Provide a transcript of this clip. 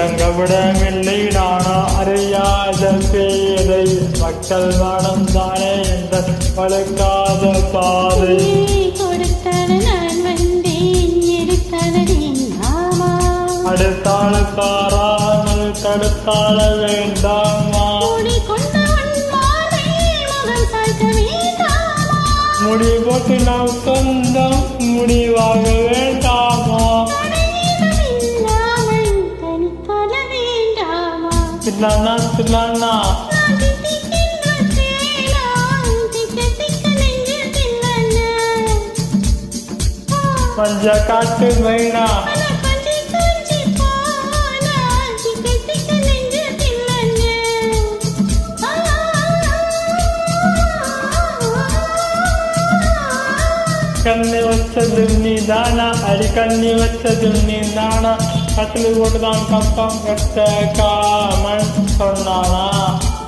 இளங்கவிடமில்லை நானா அறியாத பேரை மக்கள் மனம் தானே என்ற வழுக்காத பாதை நீ கொடுத்தத நான் வந்தேன் எடுத்தது நாமா அடுத்தாள் தாராமல் தடுத்தாள வேண்டாமா கூடி கொண்டவன் மாறே முகம் சாய்க்க வேண்டாமா முடி போட்டு நாம் சொந்தம் முடிவாக வேண்டாமா தடையேதும் இல்லாமல் தனித்தல வேண்டாமா தில்லானா தில்லானா நான் தித்திக்கின்ற தேனாம் திக்க திக்க நெஞ்சில் தில்லன மஞ்ச காட்டு மைனா அட கொஞ்சி கொஞ்சி போனா திக்க திக்க நெஞ்சில் தில்லன கண்ணி வச்சதும் நீ தானா அடி கண்ணி வச்சதும் நீ தானா கட்டில் போட்டுதான் கப்பம் கட்ட காமன் சொன்னானா